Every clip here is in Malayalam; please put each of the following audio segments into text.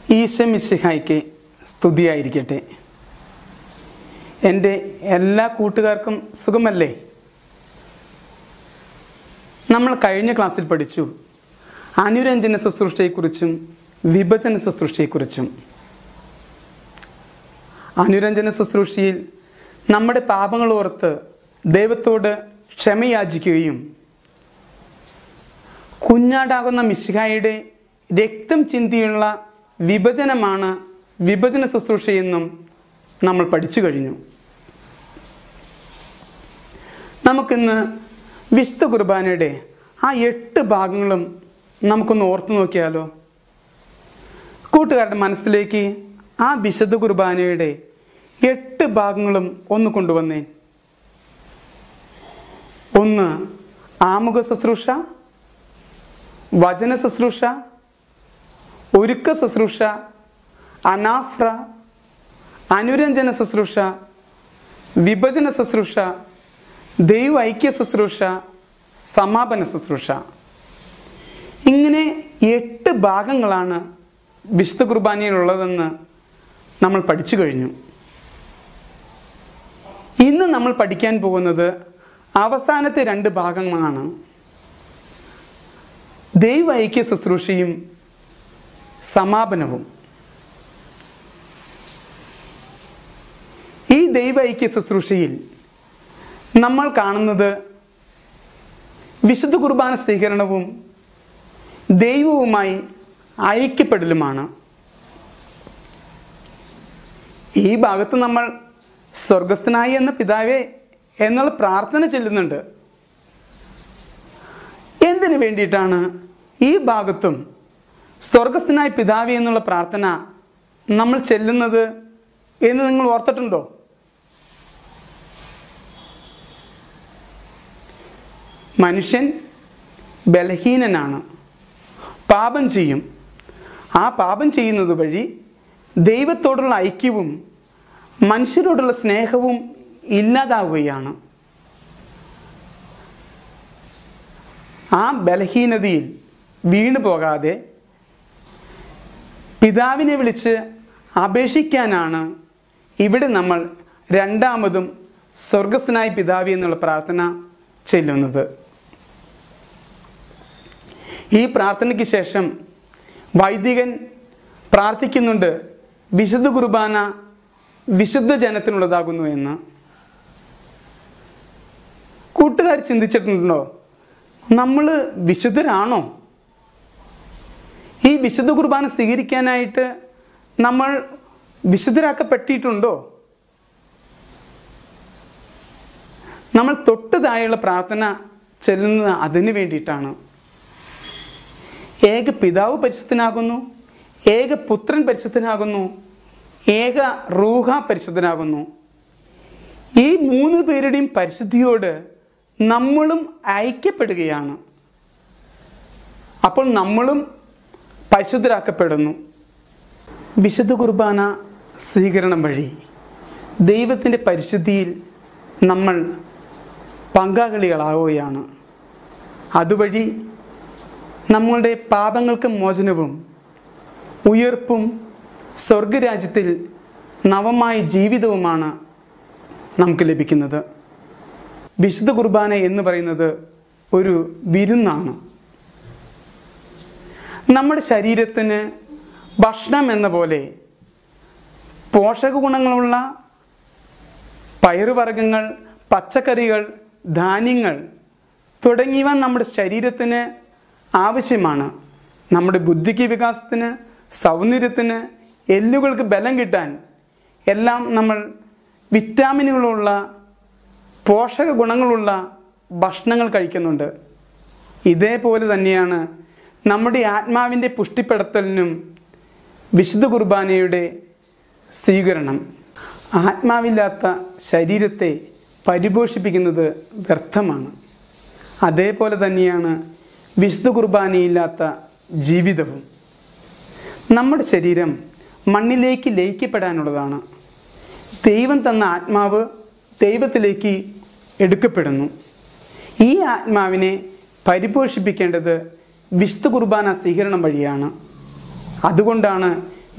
ഈശമിശിഹായ്ക്ക് സ്തുതിയായിരിക്കട്ടെ എൻ്റെ എല്ലാ കൂട്ടുകാർക്കും സുഖമല്ലേ നമ്മൾ കഴിഞ്ഞ ക്ലാസ്സിൽ പഠിച്ചു അനുരഞ്ജന ശുശ്രൂഷയെക്കുറിച്ചും വിഭജന ശുശ്രൂഷയെക്കുറിച്ചും അനുരഞ്ജന ശുശ്രൂഷയിൽ നമ്മുടെ പാപങ്ങൾ ഓർത്ത് ദൈവത്തോട് ക്ഷമയാചിക്കുകയും കുഞ്ഞാടാകുന്ന മിശിഹായുടെ രക്തം ചിന്തിയുള്ള വിഭജനമാണ് വിഭജന ശുശ്രൂഷയെന്നും നമ്മൾ പഠിച്ചു കഴിഞ്ഞു നമുക്കിന്ന് വിശുദ്ധ കുർബാനയുടെ ആ എട്ട് ഭാഗങ്ങളും നമുക്കൊന്ന് ഓർത്തു നോക്കിയാലോ കൂട്ടുകാരുടെ മനസ്സിലേക്ക് ആ വിശുദ്ധ കുർബാനയുടെ എട്ട് ഭാഗങ്ങളും ഒന്ന് കൊണ്ടുവന്നേ ഒന്ന് ആമുഖ ശുശ്രൂഷ വചന ശുശ്രൂഷ ഒരുക്ക ശുശ്രൂഷ അനാഫ്ര അനുരഞ്ജന ശുശ്രൂഷ വിഭജന ശുശ്രൂഷ ദൈവ ഐക്യ ശുശ്രൂഷ സമാപന ശുശ്രൂഷ ഇങ്ങനെ എട്ട് ഭാഗങ്ങളാണ് വിശുദ്ധ കുർബാനയിലുള്ളതെന്ന് നമ്മൾ പഠിച്ചു കഴിഞ്ഞു ഇന്ന് നമ്മൾ പഠിക്കാൻ പോകുന്നത് അവസാനത്തെ രണ്ട് ഭാഗങ്ങളാണ് ദൈവ ഐക്യ ശുശ്രൂഷയും സമാപനവും ഈ ദൈവ ഐക്യ ശുശ്രൂഷയിൽ നമ്മൾ കാണുന്നത് വിശുദ്ധ കുർബാന സ്വീകരണവും ദൈവവുമായി ഐക്യപ്പെടലുമാണ് ഈ ഭാഗത്ത് നമ്മൾ സ്വർഗസ്ഥനായി എന്ന പിതാവേ എന്നുള്ള പ്രാർത്ഥന ചെല്ലുന്നുണ്ട് എന്തിനു വേണ്ടിയിട്ടാണ് ഈ ഭാഗത്തും സ്വർഗസ്ഥനായ പിതാവി എന്നുള്ള പ്രാർത്ഥന നമ്മൾ ചെല്ലുന്നത് എന്ന് നിങ്ങൾ ഓർത്തിട്ടുണ്ടോ മനുഷ്യൻ ബലഹീനനാണ് പാപം ചെയ്യും ആ പാപം ചെയ്യുന്നത് വഴി ദൈവത്തോടുള്ള ഐക്യവും മനുഷ്യരോടുള്ള സ്നേഹവും ഇല്ലാതാവുകയാണ് ആ ബലഹീനതയിൽ വീണു പോകാതെ പിതാവിനെ വിളിച്ച് അപേക്ഷിക്കാനാണ് ഇവിടെ നമ്മൾ രണ്ടാമതും സ്വർഗസ്ഥനായ പിതാവി എന്നുള്ള പ്രാർത്ഥന ചെല്ലുന്നത് ഈ പ്രാർത്ഥനയ്ക്ക് ശേഷം വൈദികൻ പ്രാർത്ഥിക്കുന്നുണ്ട് വിശുദ്ധ കുർബാന വിശുദ്ധ ജനത്തിനുള്ളതാകുന്നു എന്ന് കൂട്ടുകാർ ചിന്തിച്ചിട്ടുണ്ടോ നമ്മൾ വിശുദ്ധരാണോ ഈ വിശുദ്ധ കുർബാന സ്വീകരിക്കാനായിട്ട് നമ്മൾ വിശുദ്ധരാക്കപ്പെട്ടിട്ടുണ്ടോ നമ്മൾ തൊട്ട് താഴെയുള്ള പ്രാർത്ഥന ചെല്ലുന്നത് അതിന് വേണ്ടിയിട്ടാണ് ഏക പിതാവ് പരിശുദ്ധനാകുന്നു ഏക പുത്രൻ പരിശുദ്ധനാകുന്നു ഏക റൂഹ പരിശുദ്ധനാകുന്നു ഈ മൂന്ന് പേരുടെയും പരിശുദ്ധിയോട് നമ്മളും ഐക്യപ്പെടുകയാണ് അപ്പോൾ നമ്മളും പരിശുദ്ധരാക്കപ്പെടുന്നു വിശുദ്ധ കുർബാന സ്വീകരണം വഴി ദൈവത്തിൻ്റെ പരിശുദ്ധിയിൽ നമ്മൾ പങ്കാളികളാവുകയാണ് അതുവഴി നമ്മളുടെ പാപങ്ങൾക്ക് മോചനവും ഉയർപ്പും സ്വർഗരാജ്യത്തിൽ നവമായ ജീവിതവുമാണ് നമുക്ക് ലഭിക്കുന്നത് വിശുദ്ധ കുർബാന എന്ന് പറയുന്നത് ഒരു വിരുന്നാണ് നമ്മുടെ ശരീരത്തിന് ഭക്ഷണം എന്ന പോലെ പോഷക ഗുണങ്ങളുള്ള പയറുവർഗ്ഗങ്ങൾ പച്ചക്കറികൾ ധാന്യങ്ങൾ തുടങ്ങിയവ നമ്മുടെ ശരീരത്തിന് ആവശ്യമാണ് നമ്മുടെ ബുദ്ധിക്ക് വികാസത്തിന് സൗന്ദര്യത്തിന് എല്ലുകൾക്ക് ബലം കിട്ടാൻ എല്ലാം നമ്മൾ വിറ്റാമിനുകളുള്ള പോഷക ഗുണങ്ങളുള്ള ഭക്ഷണങ്ങൾ കഴിക്കുന്നുണ്ട് ഇതേപോലെ തന്നെയാണ് നമ്മുടെ ആത്മാവിൻ്റെ പുഷ്ടിപ്പെടുത്തലിനും വിശുദ്ധ കുർബാനയുടെ സ്വീകരണം ആത്മാവില്ലാത്ത ശരീരത്തെ പരിപോഷിപ്പിക്കുന്നത് വ്യർത്ഥമാണ് അതേപോലെ തന്നെയാണ് വിശുദ്ധ കുർബാനയില്ലാത്ത ജീവിതവും നമ്മുടെ ശരീരം മണ്ണിലേക്ക് ലയിക്കപ്പെടാനുള്ളതാണ് ദൈവം തന്ന ആത്മാവ് ദൈവത്തിലേക്ക് എടുക്കപ്പെടുന്നു ഈ ആത്മാവിനെ പരിപോഷിപ്പിക്കേണ്ടത് വിശുദ്ധ കുർബാന സ്വീകരണം വഴിയാണ് അതുകൊണ്ടാണ്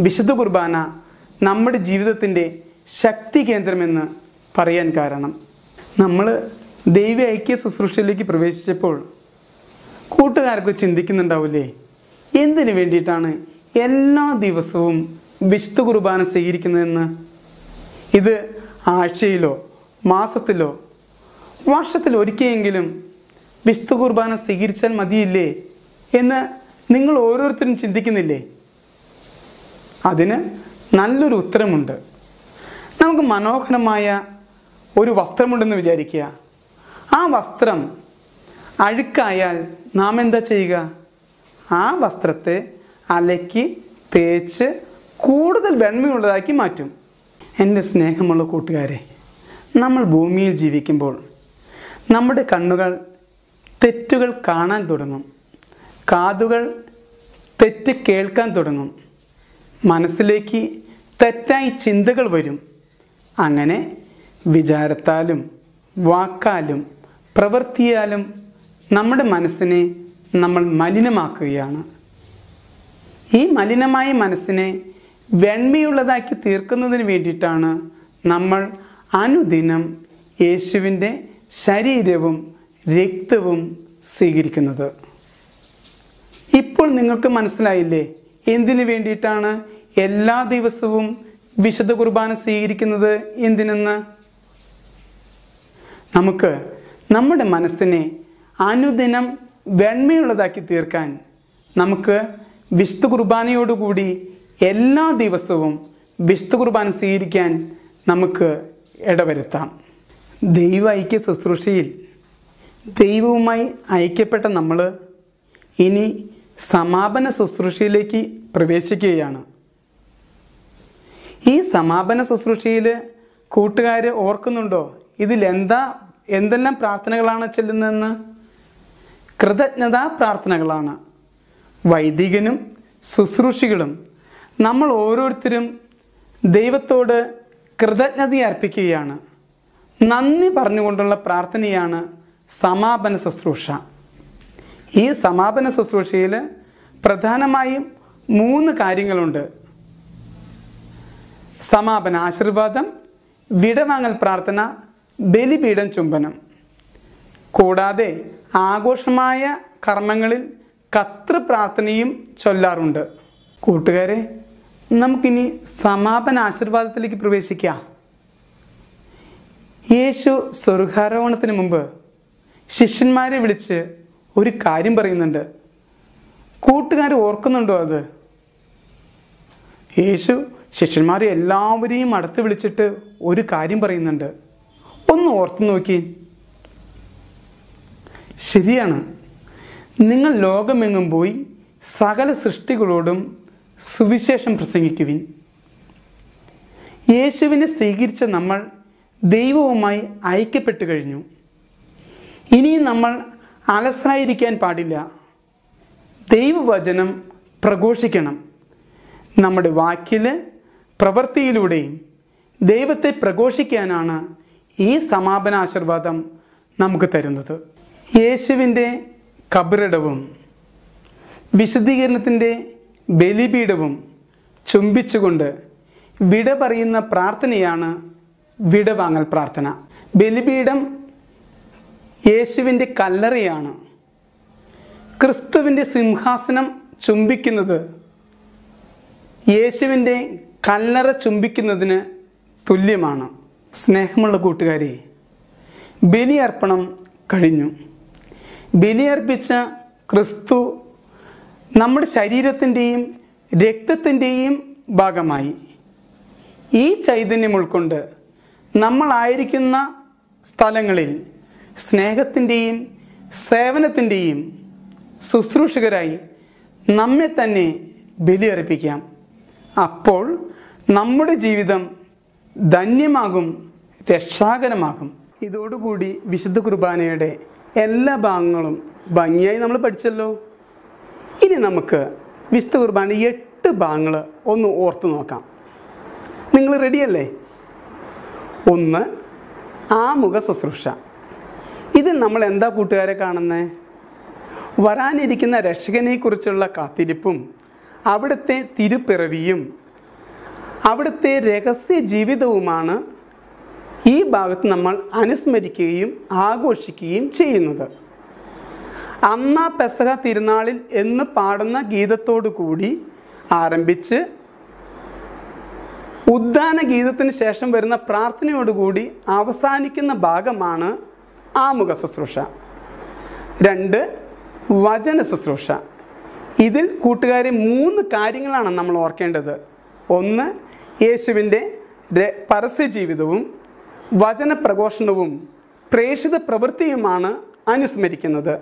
വിശുദ്ധ കുർബാന നമ്മുടെ ജീവിതത്തിൻ്റെ ശക്തി കേന്ദ്രമെന്ന് പറയാൻ കാരണം നമ്മൾ ദൈവ ഐക്യ ശുശ്രൂഷയിലേക്ക് പ്രവേശിച്ചപ്പോൾ കൂട്ടുകാർക്ക് ചിന്തിക്കുന്നുണ്ടാവില്ലേ എന്തിനു വേണ്ടിയിട്ടാണ് എല്ലാ ദിവസവും വിശുദ്ധ കുർബാന സ്വീകരിക്കുന്നതെന്ന് ഇത് ആഴ്ചയിലോ മാസത്തിലോ വർഷത്തിൽ ഒരിക്കലെങ്കിലും വിശുദ്ധ കുർബാന സ്വീകരിച്ചാൽ മതിയില്ലേ എന്ന് നിങ്ങൾ ഓരോരുത്തരും ചിന്തിക്കുന്നില്ലേ അതിന് നല്ലൊരു ഉത്തരമുണ്ട് നമുക്ക് മനോഹരമായ ഒരു വസ്ത്രമുണ്ടെന്ന് വിചാരിക്കുക ആ വസ്ത്രം അഴുക്കായാൽ നാം എന്താ ചെയ്യുക ആ വസ്ത്രത്തെ അലക്കി തേച്ച് കൂടുതൽ വെണ്മയുള്ളതാക്കി മാറ്റും എൻ്റെ സ്നേഹമുള്ള കൂട്ടുകാരെ നമ്മൾ ഭൂമിയിൽ ജീവിക്കുമ്പോൾ നമ്മുടെ കണ്ണുകൾ തെറ്റുകൾ കാണാൻ തുടങ്ങും കാതുകൾ തെറ്റ് കേൾക്കാൻ തുടങ്ങും മനസ്സിലേക്ക് തെറ്റായി ചിന്തകൾ വരും അങ്ങനെ വിചാരത്താലും വാക്കാലും പ്രവൃത്തിയാലും നമ്മുടെ മനസ്സിനെ നമ്മൾ മലിനമാക്കുകയാണ് ഈ മലിനമായ മനസ്സിനെ വെണ്മയുള്ളതാക്കി തീർക്കുന്നതിന് വേണ്ടിയിട്ടാണ് നമ്മൾ അനുദിനം യേശുവിൻ്റെ ശരീരവും രക്തവും സ്വീകരിക്കുന്നത് ഇപ്പോൾ നിങ്ങൾക്ക് മനസ്സിലായില്ലേ എന്തിനു വേണ്ടിയിട്ടാണ് എല്ലാ ദിവസവും വിശുദ്ധ കുർബാന സ്വീകരിക്കുന്നത് എന്തിനെന്ന് നമുക്ക് നമ്മുടെ മനസ്സിനെ അനുദിനം വെണ്മയുള്ളതാക്കി തീർക്കാൻ നമുക്ക് വിശുദ്ധ കുർബാനയോടുകൂടി എല്ലാ ദിവസവും വിശുദ്ധ കുർബാന സ്വീകരിക്കാൻ നമുക്ക് ഇടവരുത്താം ദൈവ ഐക്യ ശുശ്രൂഷയിൽ ദൈവവുമായി ഐക്യപ്പെട്ട നമ്മൾ ഇനി സമാപന ശുശ്രൂഷയിലേക്ക് പ്രവേശിക്കുകയാണ് ഈ സമാപന ശുശ്രൂഷയിൽ കൂട്ടുകാർ ഓർക്കുന്നുണ്ടോ ഇതിലെന്താ എന്തെല്ലാം പ്രാർത്ഥനകളാണ് ചെല്ലുന്നതെന്ന് കൃതജ്ഞതാ പ്രാർത്ഥനകളാണ് വൈദികനും ശുശ്രൂഷികളും നമ്മൾ ഓരോരുത്തരും ദൈവത്തോട് കൃതജ്ഞത അർപ്പിക്കുകയാണ് നന്ദി പറഞ്ഞുകൊണ്ടുള്ള പ്രാർത്ഥനയാണ് സമാപന ശുശ്രൂഷ ഈ സമാപന ശുശ്രൂഷയിൽ പ്രധാനമായും മൂന്ന് കാര്യങ്ങളുണ്ട് സമാപന ആശീർവാദം വിടവാങ്ങൽ പ്രാർത്ഥന ബലിപീഠം ചുംബനം കൂടാതെ ആഘോഷമായ കർമ്മങ്ങളിൽ കത്ര പ്രാർത്ഥനയും ചൊല്ലാറുണ്ട് കൂട്ടുകാരെ നമുക്കിനി സമാപന ആശീർവാദത്തിലേക്ക് പ്രവേശിക്കാം യേശു സ്വർഗാരോഹണത്തിന് മുമ്പ് ശിഷ്യന്മാരെ വിളിച്ച് ഒരു കാര്യം പറയുന്നുണ്ട് കൂട്ടുകാർ ഓർക്കുന്നുണ്ടോ അത് യേശു ശിഷ്യന്മാരെ എല്ലാവരെയും അടുത്ത് വിളിച്ചിട്ട് ഒരു കാര്യം പറയുന്നുണ്ട് ഒന്ന് ഓർത്തു നോക്കി ശരിയാണ് നിങ്ങൾ ലോകമെങ്ങും പോയി സകല സൃഷ്ടികളോടും സുവിശേഷം പ്രസംഗിക്കുവിൻ യേശുവിനെ സ്വീകരിച്ച നമ്മൾ ദൈവവുമായി ഐക്യപ്പെട്ടു കഴിഞ്ഞു ഇനിയും നമ്മൾ അലസരായിരിക്കാൻ പാടില്ല ദൈവവചനം പ്രഘോഷിക്കണം നമ്മുടെ വാക്കിൽ പ്രവൃത്തിയിലൂടെയും ദൈവത്തെ പ്രഘോഷിക്കാനാണ് ഈ സമാപന ആശീർവാദം നമുക്ക് തരുന്നത് യേശുവിൻ്റെ കബറിടവും വിശദീകരണത്തിൻ്റെ ബലിപീഠവും ചുംബിച്ചുകൊണ്ട് വിട പറയുന്ന പ്രാർത്ഥനയാണ് വിടവാങ്ങൽ പ്രാർത്ഥന ബലിപീഠം യേശുവിൻ്റെ കല്ലറയാണ് ക്രിസ്തുവിൻ്റെ സിംഹാസനം ചുംബിക്കുന്നത് യേശുവിൻ്റെ കല്ലറ ചുംബിക്കുന്നതിന് തുല്യമാണ് സ്നേഹമുള്ള കൂട്ടുകാരെ ബലിയർപ്പണം കഴിഞ്ഞു ബലിയർപ്പിച്ച ക്രിസ്തു നമ്മുടെ ശരീരത്തിൻ്റെയും രക്തത്തിൻ്റെയും ഭാഗമായി ഈ ചൈതന്യം ഉൾക്കൊണ്ട് നമ്മളായിരിക്കുന്ന സ്ഥലങ്ങളിൽ സ്നേഹത്തിൻ്റെയും സേവനത്തിൻ്റെയും ശുശ്രൂഷകരായി നമ്മെ തന്നെ ബലിയർപ്പിക്കാം അപ്പോൾ നമ്മുടെ ജീവിതം ധന്യമാകും രക്ഷാകരമാകും ഇതോടുകൂടി വിശുദ്ധ കുർബാനയുടെ എല്ലാ ഭാഗങ്ങളും ഭംഗിയായി നമ്മൾ പഠിച്ചല്ലോ ഇനി നമുക്ക് വിശുദ്ധ കുർബാന എട്ട് ഭാഗങ്ങൾ ഒന്ന് ഓർത്ത് നോക്കാം നിങ്ങൾ റെഡിയല്ലേ ഒന്ന് ആമുഖ ശുശ്രൂഷ ഇത് നമ്മൾ എന്താ കൂട്ടുകാരെ കാണുന്നത് വരാനിരിക്കുന്ന രക്ഷകനെക്കുറിച്ചുള്ള കാത്തിരിപ്പും അവിടുത്തെ തിരുപ്പിറവിയും അവിടുത്തെ രഹസ്യ ജീവിതവുമാണ് ഈ ഭാഗത്ത് നമ്മൾ അനുസ്മരിക്കുകയും ആഘോഷിക്കുകയും ചെയ്യുന്നത് അന്ന പെസഹ തിരുനാളിൽ എന്ന് പാടുന്ന ഗീതത്തോടു കൂടി ആരംഭിച്ച് ഉദ്ദാന ഗീതത്തിന് ശേഷം വരുന്ന പ്രാർത്ഥനയോടുകൂടി അവസാനിക്കുന്ന ഭാഗമാണ് ആമുഖ ശുശ്രൂഷ രണ്ട് വചന ശുശ്രൂഷ ഇതിൽ കൂട്ടുകാരെ മൂന്ന് കാര്യങ്ങളാണ് നമ്മൾ ഓർക്കേണ്ടത് ഒന്ന് യേശുവിൻ്റെ ര- പരസ്യ ജീവിതവും വചന പ്രഘോഷണവും പ്രേക്ഷിത പ്രവൃത്തിയുമാണ് അനുസ്മരിക്കുന്നത്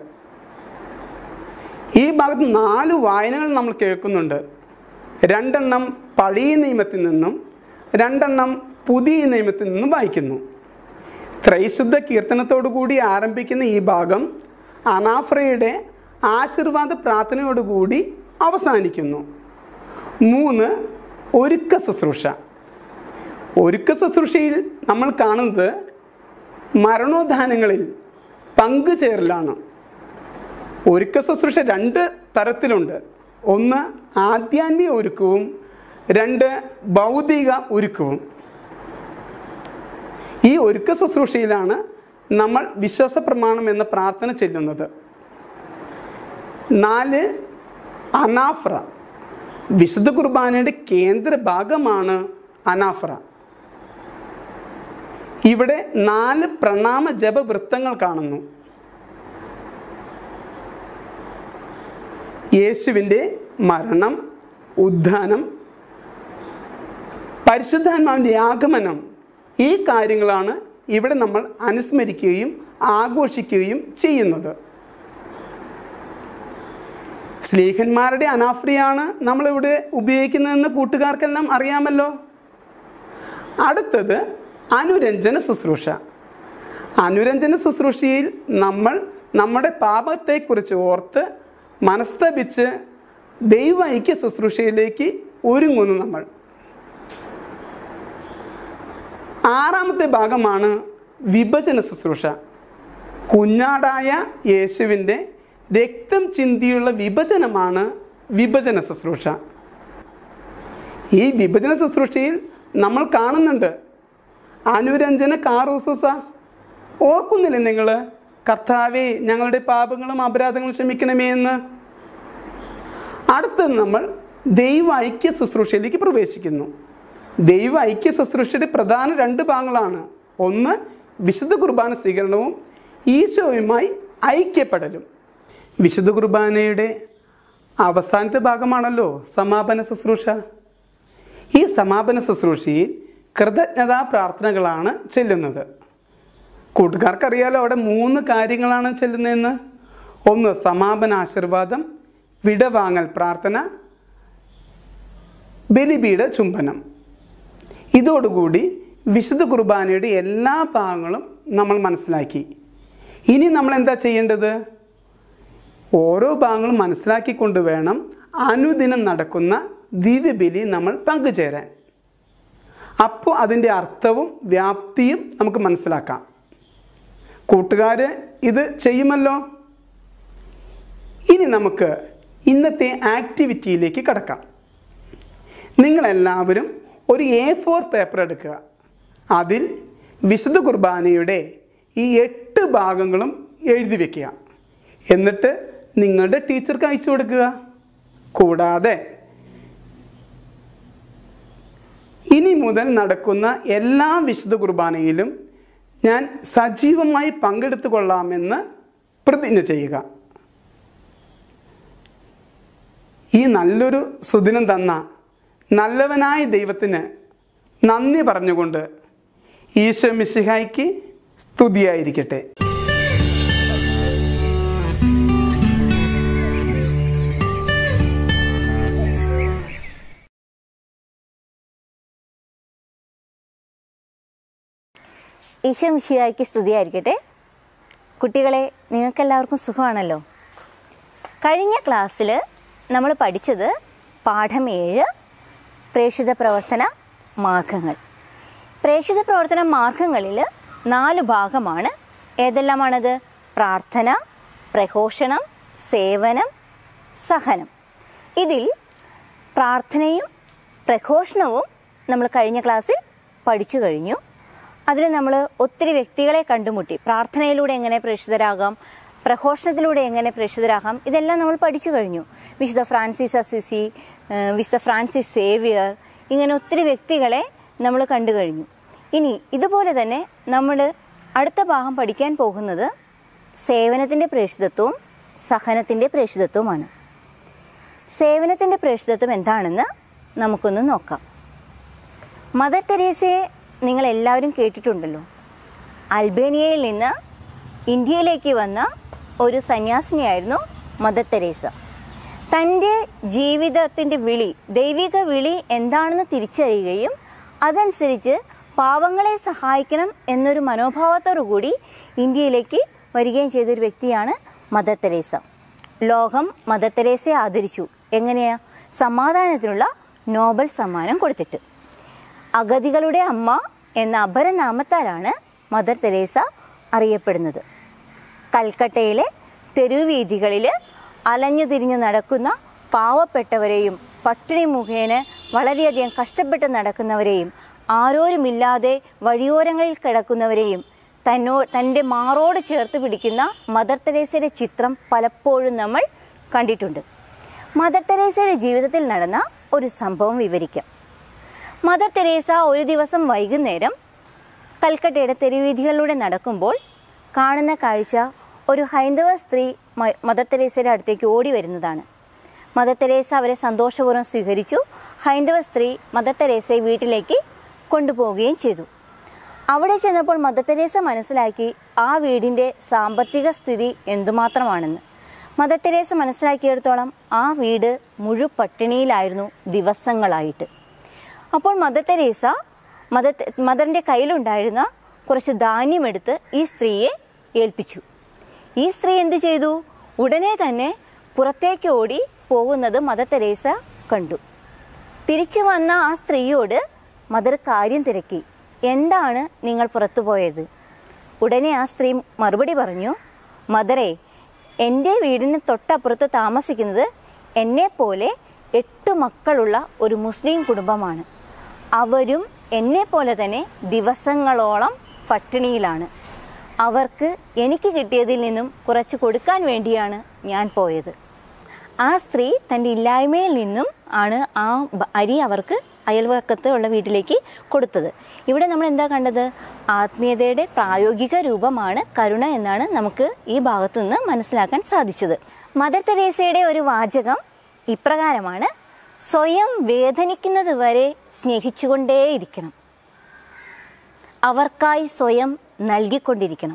ഈ ഭാഗത്ത് നാല് വായനകൾ നമ്മൾ കേൾക്കുന്നുണ്ട് രണ്ടെണ്ണം പഴയ നിയമത്തിൽ നിന്നും രണ്ടെണ്ണം പുതിയ നിയമത്തിൽ നിന്നും വായിക്കുന്നു ത്രൈശുദ്ധ കീർത്തനത്തോടു കൂടി ആരംഭിക്കുന്ന ഈ ഭാഗം അനാഫ്രയുടെ ആശീർവാദ പ്രാർത്ഥനയോടുകൂടി അവസാനിക്കുന്നു മൂന്ന് ഒരുക്ക ശുശ്രൂഷ ഒരുക്ക ശുശ്രൂഷയിൽ നമ്മൾ കാണുന്നത് മരണോദ്ധാനങ്ങളിൽ പങ്കുചേരലാണ് ഒരുക്ക ശുശ്രൂഷ രണ്ട് തരത്തിലുണ്ട് ഒന്ന് ആധ്യാത്മിക ഒരുക്കവും രണ്ട് ഭൗതിക ഒരുക്കവും ഈ ഒരുക്ക ശുശ്രൂഷയിലാണ് നമ്മൾ വിശ്വാസ പ്രമാണം എന്ന പ്രാർത്ഥന ചെല്ലുന്നത് നാല് അനാഫ്ര വിശുദ്ധ കുർബാനയുടെ കേന്ദ്ര ഭാഗമാണ് അനാഫ്ര ഇവിടെ നാല് പ്രണാമ ജപവൃത്തങ്ങൾ കാണുന്നു യേശുവിൻ്റെ മരണം ഉദ്ധാനം പരിശുദ്ധാത്മാവിൻ്റെ ആഗമനം ഈ കാര്യങ്ങളാണ് ഇവിടെ നമ്മൾ അനുസ്മരിക്കുകയും ആഘോഷിക്കുകയും ചെയ്യുന്നത് സ്ലീഹന്മാരുടെ അനാഫ്രിയാണ് നമ്മളിവിടെ ഉപയോഗിക്കുന്നതെന്ന് കൂട്ടുകാർക്കെല്ലാം അറിയാമല്ലോ അടുത്തത് അനുരഞ്ജന ശുശ്രൂഷ അനുരഞ്ജന ശുശ്രൂഷയിൽ നമ്മൾ നമ്മുടെ പാപത്തെക്കുറിച്ച് ഓർത്ത് മനസ്തപിച്ച് ദൈവ ഐക്യ ശുശ്രൂഷയിലേക്ക് ഒരുങ്ങുന്നു നമ്മൾ ആറാമത്തെ ഭാഗമാണ് വിഭജന ശുശ്രൂഷ കുഞ്ഞാടായ യേശുവിൻ്റെ രക്തം ചിന്തിയുള്ള വിഭജനമാണ് വിഭജന ശുശ്രൂഷ ഈ വിഭജന ശുശ്രൂഷയിൽ നമ്മൾ കാണുന്നുണ്ട് അനുരഞ്ജന കാറൂസുസ ഓർക്കുന്നില്ലേ നിങ്ങൾ കർത്താവെ ഞങ്ങളുടെ പാപങ്ങളും അപരാധങ്ങളും ക്ഷമിക്കണമേ എന്ന് അടുത്തത് നമ്മൾ ദൈവ ഐക്യ ശുശ്രൂഷയിലേക്ക് പ്രവേശിക്കുന്നു ദൈവ ഐക്യ ശുശ്രൂഷയുടെ പ്രധാന രണ്ട് ഭാഗങ്ങളാണ് ഒന്ന് വിശുദ്ധ കുർബാന സ്വീകരണവും ഈശോയുമായി ഐക്യപ്പെടലും വിശുദ്ധ കുർബാനയുടെ അവസാനത്തെ ഭാഗമാണല്ലോ സമാപന ശുശ്രൂഷ ഈ സമാപന ശുശ്രൂഷയിൽ കൃതജ്ഞതാ പ്രാർത്ഥനകളാണ് ചെല്ലുന്നത് കൂട്ടുകാർക്കറിയാലോ അവിടെ മൂന്ന് കാര്യങ്ങളാണ് ചെല്ലുന്നതെന്ന് ഒന്ന് സമാപന ആശീർവാദം വിടവാങ്ങൽ പ്രാർത്ഥന ബലിപീഠ ചുംബനം ഇതോടുകൂടി വിശുദ്ധ കുർബാനയുടെ എല്ലാ ഭാഗങ്ങളും നമ്മൾ മനസ്സിലാക്കി ഇനി നമ്മൾ എന്താ ചെയ്യേണ്ടത് ഓരോ ഭാഗങ്ങളും മനസ്സിലാക്കിക്കൊണ്ട് വേണം അനുദിനം നടക്കുന്ന ദിവ്യബലി നമ്മൾ പങ്കുചേരാൻ അപ്പോൾ അതിൻ്റെ അർത്ഥവും വ്യാപ്തിയും നമുക്ക് മനസ്സിലാക്കാം കൂട്ടുകാർ ഇത് ചെയ്യുമല്ലോ ഇനി നമുക്ക് ഇന്നത്തെ ആക്ടിവിറ്റിയിലേക്ക് കടക്കാം നിങ്ങളെല്ലാവരും ഒരു എ ഫോർ പേപ്പർ എടുക്കുക അതിൽ വിശുദ്ധ കുർബാനയുടെ ഈ എട്ട് ഭാഗങ്ങളും എഴുതി വെക്കുക എന്നിട്ട് നിങ്ങളുടെ ടീച്ചർക്ക് അയച്ചു കൊടുക്കുക കൂടാതെ ഇനി മുതൽ നടക്കുന്ന എല്ലാ വിശുദ്ധ കുർബാനയിലും ഞാൻ സജീവമായി പങ്കെടുത്തു കൊള്ളാമെന്ന് പ്രതിജ്ഞ ചെയ്യുക ഈ നല്ലൊരു സുദിനം തന്ന നല്ലവനായ ദൈവത്തിന് നന്ദി പറഞ്ഞുകൊണ്ട് ഈശോ മിശിഹായ്ക്ക് സ്തുതിയായിരിക്കട്ടെ ഈശോ മിശിഹായ്ക്ക് സ്തുതിയായിരിക്കട്ടെ കുട്ടികളെ നിങ്ങൾക്കെല്ലാവർക്കും സുഖമാണല്ലോ കഴിഞ്ഞ ക്ലാസ്സിൽ നമ്മൾ പഠിച്ചത് പാഠം ഏഴ് പ്രേക്ഷിത പ്രവർത്തന മാർഗങ്ങൾ പ്രേക്ഷിത പ്രവർത്തന മാർഗങ്ങളിൽ നാല് ഭാഗമാണ് ഏതെല്ലാമാണത് പ്രാർത്ഥന പ്രഘോഷണം സേവനം സഹനം ഇതിൽ പ്രാർത്ഥനയും പ്രഘോഷണവും നമ്മൾ കഴിഞ്ഞ ക്ലാസ്സിൽ പഠിച്ചു കഴിഞ്ഞു അതിൽ നമ്മൾ ഒത്തിരി വ്യക്തികളെ കണ്ടുമുട്ടി പ്രാർത്ഥനയിലൂടെ എങ്ങനെ പ്രേക്ഷിതരാകാം പ്രഘോഷണത്തിലൂടെ എങ്ങനെ പ്രേക്ഷിതരാകാം ഇതെല്ലാം നമ്മൾ പഠിച്ചു കഴിഞ്ഞു വിശുദ്ധ ഫ്രാൻസിസ് അസിസി ഏഹ് വിശുദ്ധ ഫ്രാൻസിസ് സേവിയർ ഇങ്ങനെ ഒത്തിരി വ്യക്തികളെ നമ്മൾ കണ്ടു കഴിഞ്ഞു ഇനി ഇതുപോലെ തന്നെ നമ്മൾ അടുത്ത ഭാഗം പഠിക്കാൻ പോകുന്നത് സേവനത്തിൻ്റെ പ്രേക്ഷിതത്വവും സഹനത്തിൻ്റെ പ്രേക്ഷിതത്വവുമാണ് സേവനത്തിൻ്റെ പ്രേക്ഷിതത്വം എന്താണെന്ന് നമുക്കൊന്ന് നോക്കാം മദർ തെരേസയെ നിങ്ങൾ എല്ലാവരും കേട്ടിട്ടുണ്ടല്ലോ അൽബേനിയയിൽ നിന്ന് ഇന്ത്യയിലേക്ക് വന്ന ഒരു സന്യാസിനിയായിരുന്നു മദർ തെരേസ തൻ്റെ ജീവിതത്തിൻ്റെ വിളി ദൈവിക വിളി എന്താണെന്ന് തിരിച്ചറിയുകയും അതനുസരിച്ച് പാവങ്ങളെ സഹായിക്കണം എന്നൊരു മനോഭാവത്തോടു കൂടി ഇന്ത്യയിലേക്ക് വരികയും ചെയ്തൊരു വ്യക്തിയാണ് മദർ തെരേസ ലോകം മദർ തെരേസയെ ആദരിച്ചു എങ്ങനെയാ സമാധാനത്തിനുള്ള നോബൽ സമ്മാനം കൊടുത്തിട്ട് അഗതികളുടെ അമ്മ എന്ന അപരനാമത്താലാണ് മദർ തെരേസ അറിയപ്പെടുന്നത് കൽക്കട്ടയിലെ തെരുവീഥികളിൽ അലഞ്ഞു തിരിഞ്ഞ് നടക്കുന്ന പാവപ്പെട്ടവരെയും പട്ടിണി മുഖേന വളരെയധികം കഷ്ടപ്പെട്ട് നടക്കുന്നവരെയും ആരോരുമില്ലാതെ വഴിയോരങ്ങളിൽ കിടക്കുന്നവരെയും തന്നോ തൻ്റെ മാറോട് ചേർത്ത് പിടിക്കുന്ന മദർ തെരേസയുടെ ചിത്രം പലപ്പോഴും നമ്മൾ കണ്ടിട്ടുണ്ട് മദർ തെരേസയുടെ ജീവിതത്തിൽ നടന്ന ഒരു സംഭവം വിവരിക്കാം മദർ തെരേസ ഒരു ദിവസം വൈകുന്നേരം കൽക്കട്ടയുടെ തെരുവീഥികളിലൂടെ നടക്കുമ്പോൾ കാണുന്ന കാഴ്ച ഒരു ഹൈന്ദവ സ്ത്രീ മ- മദർ തെരേസയുടെ അടുത്തേക്ക് ഓടി വരുന്നതാണ് മദർ തെരേസ അവരെ സന്തോഷപൂർവ്വം സ്വീകരിച്ചു ഹൈന്ദവ സ്ത്രീ മദർ തെരേസയെ വീട്ടിലേക്ക് കൊണ്ടുപോവുകയും ചെയ്തു അവിടെ ചെന്നപ്പോൾ മദർ തെരേസ മനസ്സിലാക്കി ആ വീടിൻ്റെ സാമ്പത്തിക സ്ഥിതി എന്തുമാത്രമാണെന്ന് മദർ തെരേസ മനസ്സിലാക്കിയിടത്തോളം ആ വീട് മുഴു പട്ടിണിയിലായിരുന്നു ദിവസങ്ങളായിട്ട് അപ്പോൾ മദർ തെരേസ മദർ മദറിൻ്റെ കയ്യിലുണ്ടായിരുന്ന കുറച്ച് ധാന്യമെടുത്ത് ഈ സ്ത്രീയെ ഏൽപ്പിച്ചു ഈ സ്ത്രീ എന്ത് ചെയ്തു ഉടനെ തന്നെ പുറത്തേക്ക് ഓടി പോകുന്നത് മദർ തെരേസ കണ്ടു തിരിച്ചു വന്ന ആ സ്ത്രീയോട് മദർ കാര്യം തിരക്കി എന്താണ് നിങ്ങൾ പുറത്തു പോയത് ഉടനെ ആ സ്ത്രീ മറുപടി പറഞ്ഞു മദറെ എൻ്റെ വീടിന് തൊട്ടപ്പുറത്ത് താമസിക്കുന്നത് എന്നെപ്പോലെ എട്ട് മക്കളുള്ള ഒരു മുസ്ലിം കുടുംബമാണ് അവരും എന്നെപ്പോലെ തന്നെ ദിവസങ്ങളോളം പട്ടിണിയിലാണ് അവർക്ക് എനിക്ക് കിട്ടിയതിൽ നിന്നും കുറച്ച് കൊടുക്കാൻ വേണ്ടിയാണ് ഞാൻ പോയത് ആ സ്ത്രീ തൻ്റെ ഇല്ലായ്മയിൽ നിന്നും ആണ് ആ ബ- അരി അവർക്ക് അയൽവക്കത്ത് ഉള്ള വീട്ടിലേക്ക് കൊടുത്തത് ഇവിടെ നമ്മൾ എന്താ കണ്ടത് ആത്മീയതയുടെ പ്രായോഗിക രൂപമാണ് കരുണ എന്നാണ് നമുക്ക് ഈ ഭാഗത്ത് നിന്ന് മനസ്സിലാക്കാൻ സാധിച്ചത് മദർ തെരേസയുടെ ഒരു വാചകം ഇപ്രകാരമാണ് സ്വയം വേദനിക്കുന്നത് വരെ സ്നേഹിച്ചുകൊണ്ടേയിരിക്കണം അവർക്കായി സ്വയം നൽകിക്കൊണ്ടിരിക്കണം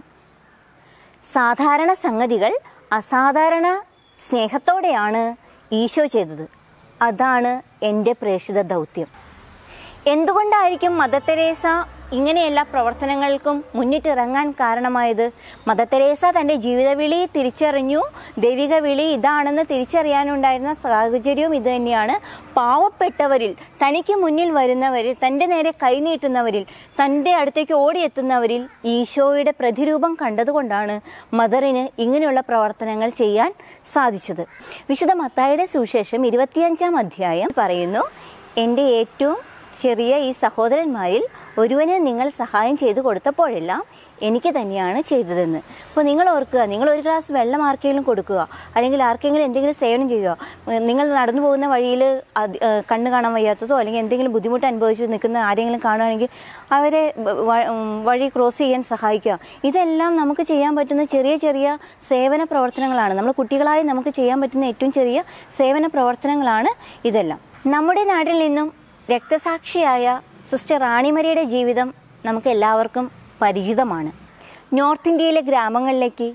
സാധാരണ സംഗതികൾ അസാധാരണ സ്നേഹത്തോടെയാണ് ഈശോ ചെയ്തത് അതാണ് എൻ്റെ പ്രേക്ഷിത ദൗത്യം എന്തുകൊണ്ടായിരിക്കും മദർ തെരേസ ഇങ്ങനെയെല്ലാ പ്രവർത്തനങ്ങൾക്കും മുന്നിട്ടിറങ്ങാൻ കാരണമായത് മദർ തെരേസ തൻ്റെ ജീവിത വിളി തിരിച്ചറിഞ്ഞു ദൈവിക വിളി ഇതാണെന്ന് തിരിച്ചറിയാനുണ്ടായിരുന്ന സാഹചര്യവും ഇത് തന്നെയാണ് പാവപ്പെട്ടവരിൽ തനിക്ക് മുന്നിൽ വരുന്നവരിൽ തൻ്റെ നേരെ കൈനീട്ടുന്നവരിൽ തൻ്റെ അടുത്തേക്ക് ഓടിയെത്തുന്നവരിൽ ഈശോയുടെ പ്രതിരൂപം കണ്ടതുകൊണ്ടാണ് മദറിന് ഇങ്ങനെയുള്ള പ്രവർത്തനങ്ങൾ ചെയ്യാൻ സാധിച്ചത് വിശുദ്ധ മത്തായുടെ സുവിശേഷം ഇരുപത്തിയഞ്ചാം അധ്യായം പറയുന്നു എൻ്റെ ഏറ്റവും ചെറിയ ഈ സഹോദരന്മാരിൽ ഒരുവന് നിങ്ങൾ സഹായം ചെയ്തു കൊടുത്തപ്പോഴെല്ലാം എനിക്ക് തന്നെയാണ് ചെയ്തതെന്ന് അപ്പോൾ നിങ്ങൾ ഓർക്കുക നിങ്ങൾ ഒരു ഗ്ലാസ് വെള്ളം ആർക്കെങ്കിലും കൊടുക്കുക അല്ലെങ്കിൽ ആർക്കെങ്കിലും എന്തെങ്കിലും സേവനം ചെയ്യുക ഏഹ് നിങ്ങൾ നടന്നു പോകുന്ന വഴിയിൽ അത് ഏഹ് കണ്ണ് കാണാൻ വയ്യാത്തതോ അല്ലെങ്കിൽ എന്തെങ്കിലും ബുദ്ധിമുട്ട് അനുഭവിച്ചു നിൽക്കുന്ന ആരെങ്കിലും കാണുകയാണെങ്കിൽ അവരെ വ- വ- ഉം വഴി ക്രോസ് ചെയ്യാൻ സഹായിക്കുക ഇതെല്ലാം നമുക്ക് ചെയ്യാൻ പറ്റുന്ന ചെറിയ ചെറിയ സേവന പ്രവർത്തനങ്ങളാണ് നമ്മൾ കുട്ടികളായി നമുക്ക് ചെയ്യാൻ പറ്റുന്ന ഏറ്റവും ചെറിയ സേവന പ്രവർത്തനങ്ങളാണ് ഇതെല്ലാം നമ്മുടെ നാട്ടിൽ നിന്നും രക്തസാക്ഷിയായ സിസ്റ്റർ റാണിമരിയുടെ ജീവിതം നമുക്ക് എല്ലാവർക്കും പരിചിതമാണ് നോർത്ത് ഇന്ത്യയിലെ ഗ്രാമങ്ങളിലേക്ക്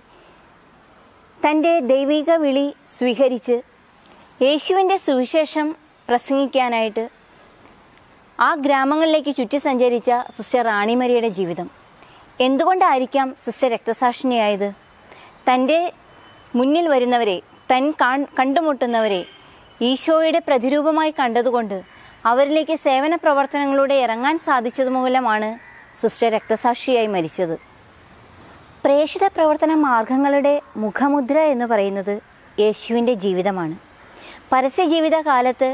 തൻ്റെ ദൈവിക വിളി സ്വീകരിച്ച് യേശുവിൻ്റെ സുവിശേഷം പ്രസംഗിക്കാനായിട്ട് ആ ഗ്രാമങ്ങളിലേക്ക് ചുറ്റി സഞ്ചരിച്ച സിസ്റ്റർ റാണിമരിയുടെ ജീവിതം എന്തുകൊണ്ടായിരിക്കാം സിസ്റ്റർ രക്തസാക്ഷിണിയായത് തൻ്റെ മുന്നിൽ വരുന്നവരെ തൻ കാൺ കണ്ടുമുട്ടുന്നവരെ ഈശോയുടെ പ്രതിരൂപമായി കണ്ടതുകൊണ്ട് അവരിലേക്ക് സേവന പ്രവർത്തനങ്ങളിലൂടെ ഇറങ്ങാൻ സാധിച്ചത് മൂലമാണ് സിസ്റ്റർ രക്തസാക്ഷിയായി മരിച്ചത് പ്രേക്ഷിത പ്രവർത്തന മാർഗങ്ങളുടെ മുഖമുദ്ര എന്ന് പറയുന്നത് യേശുവിൻ്റെ ജീവിതമാണ് പരസ്യ ജീവിത കാലത്ത്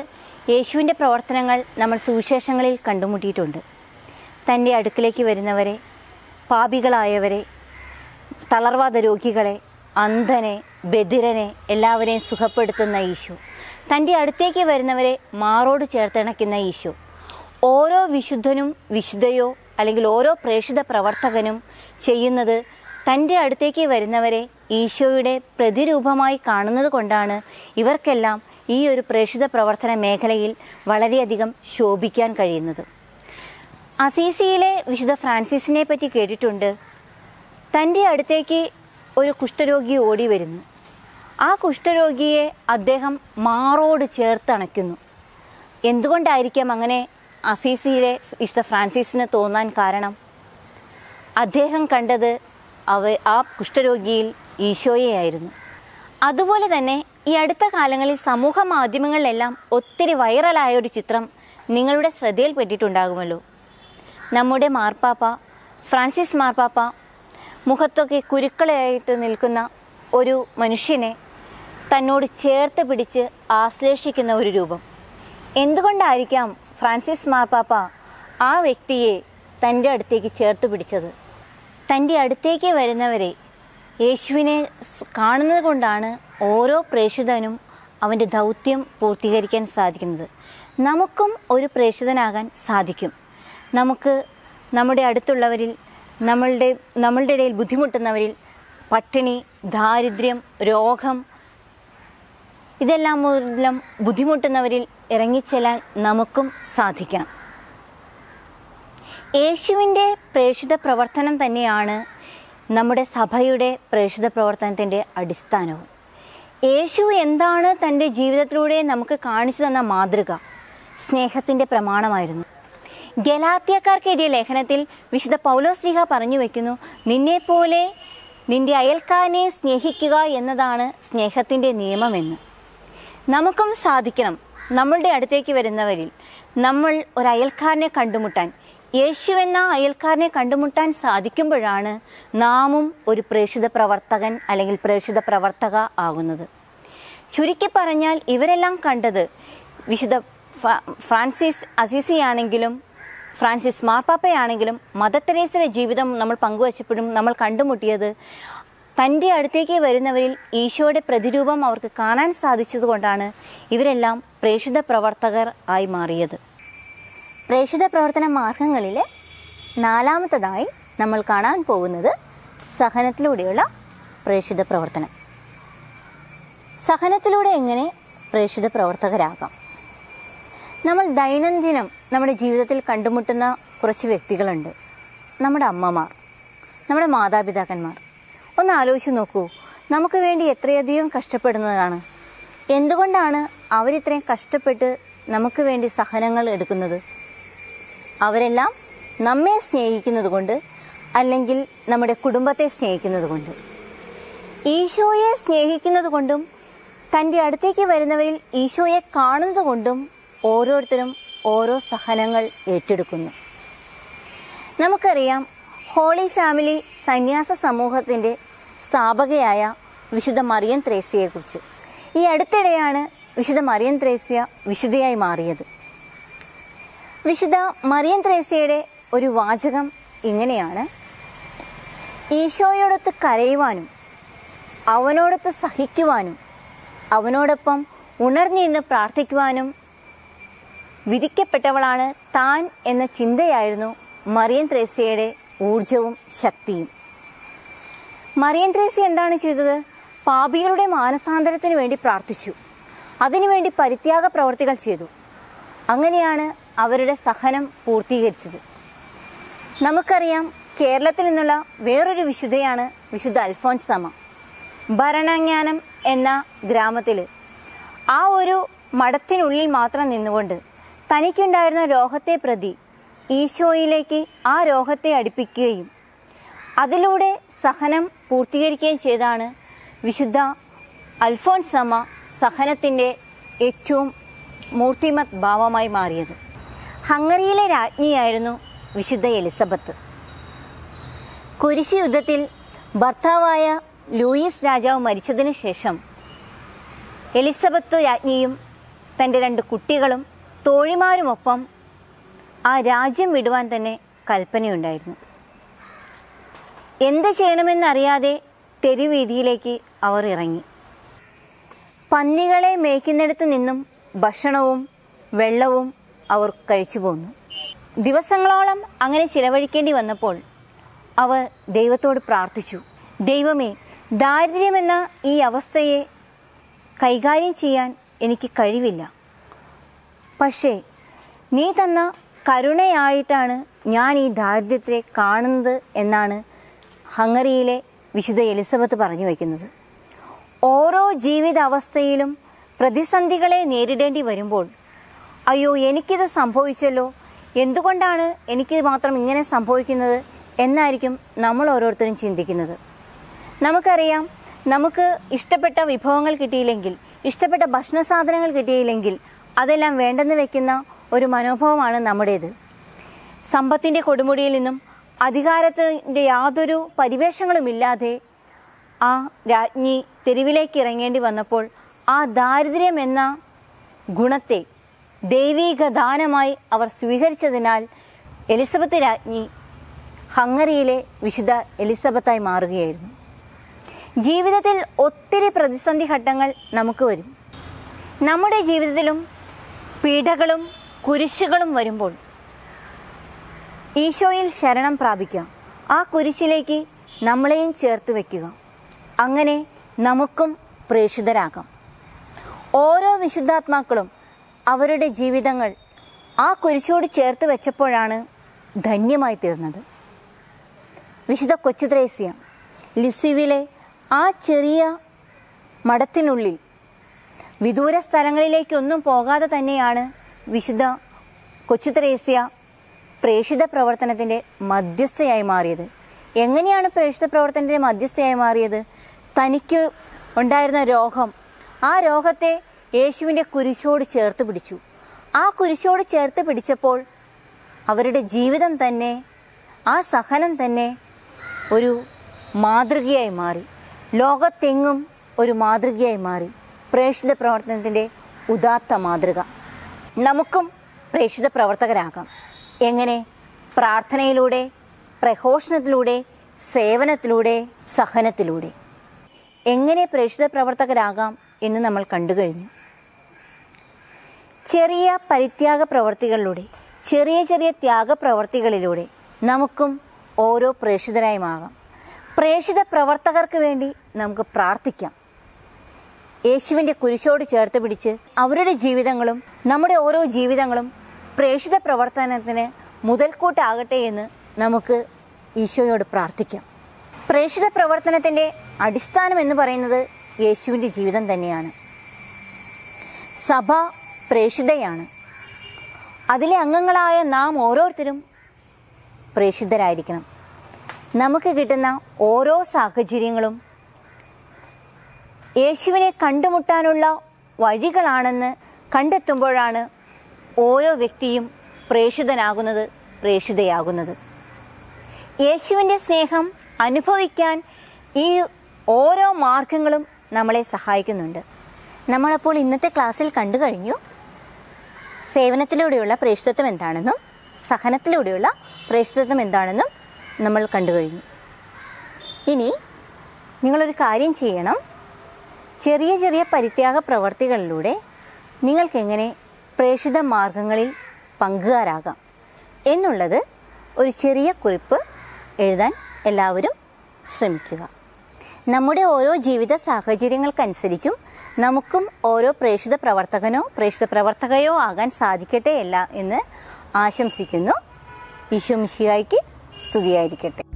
യേശുവിൻ്റെ പ്രവർത്തനങ്ങൾ നമ്മൾ സുവിശേഷങ്ങളിൽ കണ്ടുമുട്ടിയിട്ടുണ്ട് തൻ്റെ അടുക്കിലേക്ക് വരുന്നവരെ പാപികളായവരെ തളർവാദ രോഗികളെ അന്ധനെ ബദിരനെ എല്ലാവരെയും സുഖപ്പെടുത്തുന്ന ഈശോ തൻ്റെ അടുത്തേക്ക് വരുന്നവരെ മാറോട് ചേർത്തിണയ്ക്കുന്ന ഈശോ ഓരോ വിശുദ്ധനും വിശുദ്ധയോ അല്ലെങ്കിൽ ഓരോ പ്രേക്ഷിത പ്രവർത്തകനും ചെയ്യുന്നത് തൻ്റെ അടുത്തേക്ക് വരുന്നവരെ ഈശോയുടെ പ്രതിരൂപമായി കാണുന്നത് കൊണ്ടാണ് ഇവർക്കെല്ലാം ഈ ഒരു പ്രേക്ഷിത പ്രവർത്തന മേഖലയിൽ വളരെയധികം ശോഭിക്കാൻ കഴിയുന്നത് അസീസിയിലെ വിശുദ്ധ ഫ്രാൻസിസിനെ പറ്റി കേട്ടിട്ടുണ്ട് തൻ്റെ അടുത്തേക്ക് ഒരു കുഷ്ഠരോഗി ഓടി വരുന്നു ആ കുഷ്ഠരോഗിയെ അദ്ദേഹം മാറോട് ചേർത്തണയ്ക്കുന്നു എന്തുകൊണ്ടായിരിക്കാം അങ്ങനെ അസീസിയിലെ വിശുദ്ധ ഫ്രാൻസിസിന് തോന്നാൻ കാരണം അദ്ദേഹം കണ്ടത് അവ ആ കുഷ്ഠരോഗിയിൽ ഈശോയെയായിരുന്നു അതുപോലെ തന്നെ ഈ അടുത്ത കാലങ്ങളിൽ സമൂഹ മാധ്യമങ്ങളിലെല്ലാം ഒത്തിരി വൈറലായ ഒരു ചിത്രം നിങ്ങളുടെ ശ്രദ്ധയിൽപ്പെട്ടിട്ടുണ്ടാകുമല്ലോ നമ്മുടെ മാർപ്പാപ്പ ഫ്രാൻസിസ് മാർപ്പാപ്പ മുഖത്തൊക്കെ കുരുക്കളായിട്ട് നിൽക്കുന്ന ഒരു മനുഷ്യനെ തന്നോട് ചേർത്ത് പിടിച്ച് ആശ്ലേഷിക്കുന്ന ഒരു രൂപം എന്തുകൊണ്ടായിരിക്കാം ഫ്രാൻസിസ് മാർപ്പാപ്പ ആ വ്യക്തിയെ തൻ്റെ അടുത്തേക്ക് ചേർത്ത് പിടിച്ചത് തൻ്റെ അടുത്തേക്ക് വരുന്നവരെ യേശുവിനെ സ് കാണുന്നത് കൊണ്ടാണ് ഓരോ പ്രേക്ഷിതനും അവൻ്റെ ദൗത്യം പൂർത്തീകരിക്കാൻ സാധിക്കുന്നത് നമുക്കും ഒരു പ്രേക്ഷിതനാകാൻ സാധിക്കും നമുക്ക് നമ്മുടെ അടുത്തുള്ളവരിൽ നമ്മളുടെ നമ്മളുടെ ഇടയിൽ ബുദ്ധിമുട്ടുന്നവരിൽ പട്ടിണി ദാരിദ്ര്യം രോഗം ഇതെല്ലാം മൂലം ബുദ്ധിമുട്ടുന്നവരിൽ ഇറങ്ങിച്ചെല്ലാൻ നമുക്കും സാധിക്കണം യേശുവിൻ്റെ പ്രേക്ഷിത പ്രവർത്തനം തന്നെയാണ് നമ്മുടെ സഭയുടെ പ്രേക്ഷിത പ്രവർത്തനത്തിൻ്റെ അടിസ്ഥാനവും യേശു എന്താണ് തൻ്റെ ജീവിതത്തിലൂടെ നമുക്ക് കാണിച്ചു തന്ന മാതൃക സ്നേഹത്തിൻ്റെ പ്രമാണമായിരുന്നു ഗലാത്യക്കാർക്ക് എഴുതിയ ലേഖനത്തിൽ വിശുദ്ധ പൗലോസ്ലിഹ പറഞ്ഞു വെക്കുന്നു നിന്നെപ്പോലെ നിന്റെ അയൽക്കാരനെ സ്നേഹിക്കുക എന്നതാണ് സ്നേഹത്തിൻ്റെ നിയമമെന്ന് നമുക്കും സാധിക്കണം നമ്മളുടെ അടുത്തേക്ക് വരുന്നവരിൽ നമ്മൾ ഒരു അയൽക്കാരനെ കണ്ടുമുട്ടാൻ യേശു എന്ന അയൽക്കാരനെ കണ്ടുമുട്ടാൻ സാധിക്കുമ്പോഴാണ് നാമും ഒരു പ്രേക്ഷിത പ്രവർത്തകൻ അല്ലെങ്കിൽ പ്രേക്ഷിത പ്രവർത്തക ആകുന്നത് ചുരുക്കി പറഞ്ഞാൽ ഇവരെല്ലാം കണ്ടത് വിശുദ്ധ ഫ- ഫ്രാൻസിസ് അസീസിയാണെങ്കിലും ഫ്രാൻസിസ് മാർപ്പാപ്പയാണെങ്കിലും മദർ തെരേസയുടെ ജീവിതം നമ്മൾ പങ്കുവച്ചപ്പോഴും നമ്മൾ കണ്ടുമുട്ടിയത് തൻ്റെ അടുത്തേക്ക് വരുന്നവരിൽ ഈശോയുടെ പ്രതിരൂപം അവർക്ക് കാണാൻ സാധിച്ചതുകൊണ്ടാണ് ഇവരെല്ലാം പ്രേക്ഷിത പ്രവർത്തകർ ആയി മാറിയത് പ്രേക്ഷിത പ്രവർത്തന മാർഗങ്ങളിൽ നാലാമത്തതായി നമ്മൾ കാണാൻ പോകുന്നത് സഹനത്തിലൂടെയുള്ള പ്രേക്ഷിത പ്രവർത്തനം സഹനത്തിലൂടെ എങ്ങനെ പ്രേക്ഷിത പ്രവർത്തകരാകാം നമ്മൾ ദൈനംദിനം നമ്മുടെ ജീവിതത്തിൽ കണ്ടുമുട്ടുന്ന കുറച്ച് വ്യക്തികളുണ്ട് നമ്മുടെ അമ്മമാർ നമ്മുടെ മാതാപിതാക്കന്മാർ ഒന്ന് ആലോചിച്ച് നോക്കൂ നമുക്ക് വേണ്ടി എത്രയധികം കഷ്ടപ്പെടുന്നതാണ് എന്തുകൊണ്ടാണ് അവരിത്രയും കഷ്ടപ്പെട്ട് നമുക്ക് വേണ്ടി സഹനങ്ങൾ എടുക്കുന്നത് അവരെല്ലാം നമ്മെ സ്നേഹിക്കുന്നത് കൊണ്ട് അല്ലെങ്കിൽ നമ്മുടെ കുടുംബത്തെ സ്നേഹിക്കുന്നത് കൊണ്ട് ഈശോയെ സ്നേഹിക്കുന്നത് കൊണ്ടും തൻ്റെ അടുത്തേക്ക് വരുന്നവരിൽ ഈശോയെ കാണുന്നത് കൊണ്ടും ഓരോരുത്തരും ഓരോ സഹനങ്ങൾ ഏറ്റെടുക്കുന്നു നമുക്കറിയാം ഹോളി ഫാമിലി സന്യാസ സമൂഹത്തിൻ്റെ സ്ഥാപകയായ വിശുദ്ധ മറിയം ത്രേസ്യയെക്കുറിച്ച് ഈ അടുത്തിടെയാണ് വിശുദ്ധ മറിയം ത്രേസ്യ വിശുദ്ധയായി മാറിയത് വിശുദ്ധ മറിയം ത്രേസ്യയുടെ ഒരു വാചകം ഇങ്ങനെയാണ് ഈശോയോടൊത്ത് കരയുവാനും അവനോടൊത്ത് സഹിക്കുവാനും അവനോടൊപ്പം ഉണർന്നിരുന്ന് പ്രാർത്ഥിക്കുവാനും വിധിക്കപ്പെട്ടവളാണ് താൻ എന്ന ചിന്തയായിരുന്നു മറിയൻ ത്രേസ്യയുടെ ഊർജവും ശക്തിയും മറിയൻ ത്രേസ്യ എന്താണ് ചെയ്തത് പാപികളുടെ മാനസാന്തരത്തിന് വേണ്ടി പ്രാർത്ഥിച്ചു അതിനുവേണ്ടി പരിത്യാഗ പ്രവർത്തികൾ ചെയ്തു അങ്ങനെയാണ് അവരുടെ സഹനം പൂർത്തീകരിച്ചത് നമുക്കറിയാം കേരളത്തിൽ നിന്നുള്ള വേറൊരു വിശുദ്ധയാണ് വിശുദ്ധ അൽഫോൻസമ്മ ഭരണജ്ഞാനം എന്ന ഗ്രാമത്തിൽ ആ ഒരു മഠത്തിനുള്ളിൽ മാത്രം നിന്നുകൊണ്ട് തനിക്കുണ്ടായിരുന്ന രോഗത്തെ പ്രതി ഈശോയിലേക്ക് ആ രോഗത്തെ അടുപ്പിക്കുകയും അതിലൂടെ സഹനം പൂർത്തീകരിക്കുകയും ചെയ്താണ് വിശുദ്ധ അൽഫോൻസമ്മ സഹനത്തിൻ്റെ ഏറ്റവും മൂർത്തിമത് ഭാവമായി മാറിയത് ഹംഗറിയിലെ രാജ്ഞിയായിരുന്നു വിശുദ്ധ എലിസബത്ത് കുരിശ് യുദ്ധത്തിൽ ഭർത്താവായ ലൂയിസ് രാജാവ് മരിച്ചതിന് ശേഷം എലിസബത്ത് രാജ്ഞിയും തൻ്റെ രണ്ട് കുട്ടികളും തോഴിമാരുമൊപ്പം ആ രാജ്യം വിടുവാൻ തന്നെ കൽപ്പനയുണ്ടായിരുന്നു എന്ത് ചെയ്യണമെന്നറിയാതെ തെരുവീതിയിലേക്ക് അവർ ഇറങ്ങി പന്നികളെ മേയ്ക്കുന്നിടത്ത് നിന്നും ഭക്ഷണവും വെള്ളവും അവർ കഴിച്ചു പോന്നു ദിവസങ്ങളോളം അങ്ങനെ ചിലവഴിക്കേണ്ടി വന്നപ്പോൾ അവർ ദൈവത്തോട് പ്രാർത്ഥിച്ചു ദൈവമേ ദാരിദ്ര്യമെന്ന ഈ അവസ്ഥയെ കൈകാര്യം ചെയ്യാൻ എനിക്ക് കഴിവില്ല പക്ഷേ നീ തന്ന കരുണയായിട്ടാണ് ഞാൻ ഈ ദാരിദ്ര്യത്തെ കാണുന്നത് എന്നാണ് ഹംഗറിയിലെ വിശുദ്ധ എലിസബത്ത് പറഞ്ഞു വയ്ക്കുന്നത് ഓരോ ജീവിത അവസ്ഥയിലും പ്രതിസന്ധികളെ നേരിടേണ്ടി വരുമ്പോൾ അയ്യോ എനിക്കിത് സംഭവിച്ചല്ലോ എന്തുകൊണ്ടാണ് എനിക്ക് മാത്രം ഇങ്ങനെ സംഭവിക്കുന്നത് എന്നായിരിക്കും നമ്മൾ ഓരോരുത്തരും ചിന്തിക്കുന്നത് നമുക്കറിയാം നമുക്ക് ഇഷ്ടപ്പെട്ട വിഭവങ്ങൾ കിട്ടിയില്ലെങ്കിൽ ഇഷ്ടപ്പെട്ട ഭക്ഷണ സാധനങ്ങൾ കിട്ടിയില്ലെങ്കിൽ അതെല്ലാം വേണ്ടെന്ന് വെക്കുന്ന ഒരു മനോഭാവമാണ് നമ്മുടേത് സമ്പത്തിൻ്റെ കൊടുമുടിയിൽ നിന്നും അധികാരത്തിൻ്റെ യാതൊരു പരിവേഷങ്ങളുമില്ലാതെ ആ രാജ്ഞി തെരുവിലേക്ക് ഇറങ്ങേണ്ടി വന്നപ്പോൾ ആ ദാരിദ്ര്യം എന്ന ഗുണത്തെ ദൈവീക ദാനമായി അവർ സ്വീകരിച്ചതിനാൽ എലിസബത്ത് രാജ്ഞി ഹംഗറിയിലെ വിശുദ്ധ എലിസബത്തായി മാറുകയായിരുന്നു ജീവിതത്തിൽ ഒത്തിരി പ്രതിസന്ധി ഘട്ടങ്ങൾ നമുക്ക് വരും നമ്മുടെ ജീവിതത്തിലും പീഡകളും കുരിശുകളും വരുമ്പോൾ ഈശോയിൽ ശരണം പ്രാപിക്കാം ആ കുരിശിലേക്ക് നമ്മളെയും ചേർത്ത് വയ്ക്കുക അങ്ങനെ നമുക്കും പ്രേഷിതരാകാം ഓരോ വിശുദ്ധാത്മാക്കളും അവരുടെ ജീവിതങ്ങൾ ആ കുരിശോട് ചേർത്ത് വെച്ചപ്പോഴാണ് ധന്യമായി തീർന്നത് വിശുദ്ധ കൊച്ചുത്രേസ്യ ലിസിവിലെ ആ ചെറിയ മഠത്തിനുള്ളിൽ വിദൂര സ്ഥലങ്ങളിലേക്കൊന്നും പോകാതെ തന്നെയാണ് വിശുദ്ധ കൊച്ചുത്രേസ്യ പ്രേഷിത പ്രവർത്തനത്തിൻ്റെ മധ്യസ്ഥയായി മാറിയത് എങ്ങനെയാണ് പ്രേഷിത പ്രവർത്തനത്തിൻ്റെ മധ്യസ്ഥയായി മാറിയത് തനിക്ക് ഉണ്ടായിരുന്ന രോഗം ആ രോഗത്തെ യേശുവിൻ്റെ കുരിശോട് ചേർത്ത് പിടിച്ചു ആ കുരിശോട് ചേർത്ത് പിടിച്ചപ്പോൾ അവരുടെ ജീവിതം തന്നെ ആ സഹനം തന്നെ ഒരു മാതൃകയായി മാറി ലോകത്തെങ്ങും ഒരു മാതൃകയായി മാറി പ്രേക്ഷിത പ്രവർത്തനത്തിൻ്റെ ഉദാത്ത മാതൃക നമുക്കും പ്രേക്ഷിത പ്രവർത്തകരാകാം എങ്ങനെ പ്രാർത്ഥനയിലൂടെ പ്രഘോഷണത്തിലൂടെ സേവനത്തിലൂടെ സഹനത്തിലൂടെ എങ്ങനെ പ്രേക്ഷിത പ്രവർത്തകരാകാം എന്ന് നമ്മൾ കണ്ടു കഴിഞ്ഞു ചെറിയ പരിത്യാഗ പ്രവർത്തികളിലൂടെ ചെറിയ ചെറിയ ത്യാഗപ്രവർത്തികളിലൂടെ നമുക്കും ഓരോ പ്രേക്ഷിതരായി മാകാം പ്രേക്ഷിത പ്രവർത്തകർക്ക് വേണ്ടി നമുക്ക് പ്രാർത്ഥിക്കാം യേശുവിൻ്റെ കുരിശോട് ചേർത്ത് പിടിച്ച് അവരുടെ ജീവിതങ്ങളും നമ്മുടെ ഓരോ ജീവിതങ്ങളും പ്രേക്ഷിത പ്രവർത്തനത്തിന് മുതൽക്കൂട്ടാകട്ടെ എന്ന് നമുക്ക് ഈശോയോട് പ്രാർത്ഥിക്കാം പ്രേക്ഷിത പ്രവർത്തനത്തിൻ്റെ അടിസ്ഥാനം എന്ന് പറയുന്നത് യേശുവിൻ്റെ ജീവിതം തന്നെയാണ് സഭ പ്രേക്ഷിതയാണ് അതിലെ അംഗങ്ങളായ നാം ഓരോരുത്തരും പ്രേക്ഷിതരായിരിക്കണം നമുക്ക് കിട്ടുന്ന ഓരോ സാഹചര്യങ്ങളും യേശുവിനെ കണ്ടുമുട്ടാനുള്ള വഴികളാണെന്ന് കണ്ടെത്തുമ്പോഴാണ് ഓരോ വ്യക്തിയും പ്രേക്ഷിതനാകുന്നത് പ്രേക്ഷിതയാകുന്നത് യേശുവിൻ്റെ സ്നേഹം അനുഭവിക്കാൻ ഈ ഓരോ മാർഗങ്ങളും നമ്മളെ സഹായിക്കുന്നുണ്ട് നമ്മളപ്പോൾ ഇന്നത്തെ ക്ലാസ്സിൽ കണ്ടു കഴിഞ്ഞു സേവനത്തിലൂടെയുള്ള പ്രേക്ഷിതത്വം എന്താണെന്നും സഹനത്തിലൂടെയുള്ള പ്രേക്ഷിതത്വം എന്താണെന്നും നമ്മൾ കണ്ടു കഴിഞ്ഞു ഇനി നിങ്ങളൊരു കാര്യം ചെയ്യണം ചെറിയ ചെറിയ പരിത്യാഗ പ്രവർത്തികളിലൂടെ നിങ്ങൾക്കെങ്ങനെ പ്രേക്ഷിത മാർഗങ്ങളിൽ പങ്കുകാരാകാം എന്നുള്ളത് ഒരു ചെറിയ കുറിപ്പ് എഴുതാൻ എല്ലാവരും ശ്രമിക്കുക നമ്മുടെ ഓരോ ജീവിത സാഹചര്യങ്ങൾക്കനുസരിച്ചും നമുക്കും ഓരോ പ്രേക്ഷിത പ്രവർത്തകനോ പ്രേക്ഷിത പ്രവർത്തകയോ ആകാൻ സാധിക്കട്ടെ അല്ല എന്ന് ആശംസിക്കുന്നു ഈശോ മിശിഹായ്ക്ക് സ്തുതിയായിരിക്കട്ടെ